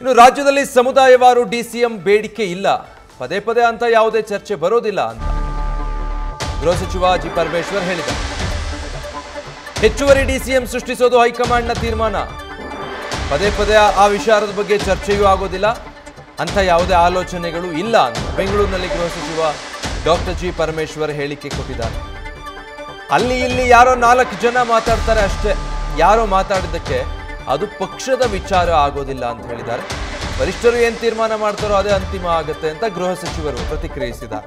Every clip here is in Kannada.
ಇನ್ನು ರಾಜ್ಯದಲ್ಲಿ ಸಮುದಾಯವಾರು ಡಿಸಿಎಂ ಬೇಡಿಕೆ ಇಲ್ಲ ಪದೇ ಪದೇ ಅಂತ ಯಾವುದೇ ಚರ್ಚೆ ಬರೋದಿಲ್ಲ ಅಂತ ಗೃಹ ಸಚಿವ ಜಿ ಪರಮೇಶ್ವರ್ ಹೇಳಿದ ಹೆಚ್ಚುವರಿ ಡಿಸಿಎಂ ಸೃಷ್ಟಿಸೋದು ಹೈಕಮಾಂಡ್ನ ತೀರ್ಮಾನ ಪದೇ ಪದೇ ಆ- ಆ ವಿಚಾರದ ಬಗ್ಗೆ ಚರ್ಚೆಯೂ ಆಗೋದಿಲ್ಲ ಅಂತ ಯಾವುದೇ ಆಲೋಚನೆಗಳು ಇಲ್ಲ ಅಂತ ಬೆಂಗಳೂರಿನಲ್ಲಿ ಗೃಹ ಸಚಿವ ಡಾಕ್ಟರ್ ಜಿ ಪರಮೇಶ್ವರ್ ಹೇಳಿಕೆ ಕೊಟ್ಟಿದ್ದಾರೆ ಅಲ್ಲಿ ಇಲ್ಲಿ ಯಾರೋ ನಾಲ್ಕು ಜನ ಮಾತಾಡ್ತಾರೆ ಅಷ್ಟೇ ಯಾರೋ ಮಾತಾಡಿದ್ದಕ್ಕೆ ಅದು ಪಕ್ಷದ ವಿಚಾರ ಆಗೋದಿಲ್ಲ ಅಂತ ಹೇಳಿದ್ದಾರೆ ವರಿಷ್ಠರು ಏನ್ ತೀರ್ಮಾನ ಮಾಡ್ತಾರೋ ಅದೇ ಅಂತಿಮ ಆಗುತ್ತೆ ಅಂತ ಗೃಹ ಸಚಿವರು ಪ್ರತಿಕ್ರಿಯಿಸಿದ್ದಾರೆ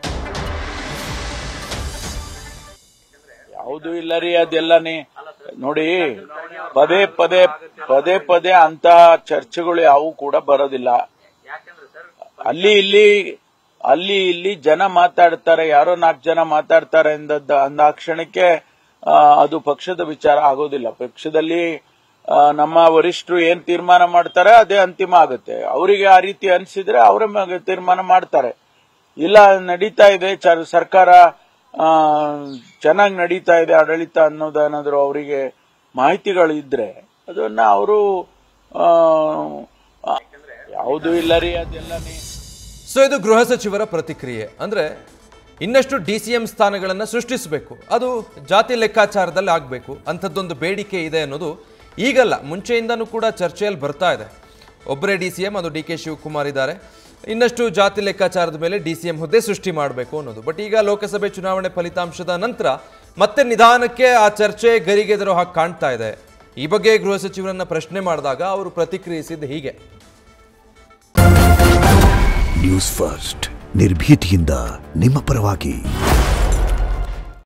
ಯಾವುದು ಇಲ್ಲ ರೀ ಅದೆಲ್ಲನೇ ನೋಡಿ ಪದೇ ಪದೇ ಪದೇ ಪದೇ ಅಂತ ಚರ್ಚೆಗಳು ಯಾವು ಕೂಡ ಬರೋದಿಲ್ಲ ಅಲ್ಲಿ ಇಲ್ಲಿ ಅಲ್ಲಿ ಇಲ್ಲಿ ಜನ ಮಾತಾಡ್ತಾರೆ ಯಾರೋ ನಾಲ್ಕು ಜನ ಮಾತಾಡ್ತಾರೆ ಅಂದದ್ದ ಅಂದ ಕ್ಷಣಕ್ಕೆ ಆ, ಅದು ಪಕ್ಷದ ವಿಚಾರ ಆಗೋದಿಲ್ಲ ಪಕ್ಷದಲ್ಲಿ ಆ, ನಮ್ಮ ವರಿಷ್ಠರು ಏನ್ ತೀರ್ಮಾನ ಮಾಡ್ತಾರೆ ಅದೇ ಅಂತಿಮ ಆಗುತ್ತೆ ಅವರಿಗೆ ಆ ರೀತಿ ಅನ್ಸಿದ್ರೆ ಅವರೇ ಮ- ತೀರ್ಮಾನ ಮಾಡ್ತಾರೆ ಇಲ್ಲ ನಡೀತಾ ಇದೆ ಚ- ಸರ್ಕಾರ ಚೆನ್ನಾಗಿ ನಡೀತಾ ಇದೆ ಆಡಳಿತ ಅನ್ನೋದೇನಾದ್ರು ಅವರಿಗೆ ಮಾಹಿತಿಗಳು ಇದ್ರೆ ಅದನ್ನ ಅವರು ಯಾವುದು ಇಲ್ಲ ರೀ ಅದೆಲ್ಲನೇ ಸೊ ಇದು ಗೃಹ ಸಚಿವರ ಪ್ರತಿಕ್ರಿಯೆ ಅಂದ್ರೆ ಇನ್ನಷ್ಟು ಡಿ ಸಿ ಎಂ ಸ್ಥಾನಗಳನ್ನು ಸೃಷ್ಟಿಸಬೇಕು ಅದು ಜಾತಿ ಲೆಕ್ಕಾಚಾರದಲ್ಲಿ ಆಗಬೇಕು ಅಂಥದ್ದೊಂದು ಬೇಡಿಕೆ ಇದೆ ಅನ್ನೋದು ಈಗಲ್ಲ ಮುಂಚೆಯಿಂದನೂ ಕೂಡ ಚರ್ಚೆಯಲ್ಲಿ ಬರ್ತಾ ಇದೆ ಒಬ್ಬರೇ ಡಿ ಸಿ ಎಂ ಅದು ಡಿ ಕೆ ಶಿವಕುಮಾರ್ ಇದ್ದಾರೆ ಇನ್ನಷ್ಟು ಜಾತಿ ಲೆಕ್ಕಾಚಾರದ ಮೇಲೆ ಡಿ ಸಿ ಎಂ ಹುದ್ದೆ ಸೃಷ್ಟಿ ಮಾಡಬೇಕು ಅನ್ನೋದು ಬಟ್ ಈಗ ಲೋಕಸಭೆ ಚುನಾವಣೆ ಫಲಿತಾಂಶದ ನಂತರ ಮತ್ತೆ ನಿಧಾನಕ್ಕೆ ಆ ಚರ್ಚೆ ಗರಿಗೆದರೋ ಹಾಗೆ ಕಾಣ್ತಾ ಇದೆ ಈ ಬಗ್ಗೆ ಗೃಹ ಸಚಿವರನ್ನ ಪ್ರಶ್ನೆ ಮಾಡಿದಾಗ ಅವರು ಪ್ರತಿಕ್ರಿಯಿಸಿದ್ದು ಹೀಗೆ ನ್ಯೂಸ್ ಫಸ್ಟ್ ನಿರ್ಭೀತಿಯಿಂದ ನಿಮ್ಮ ಪರವಾಗಿ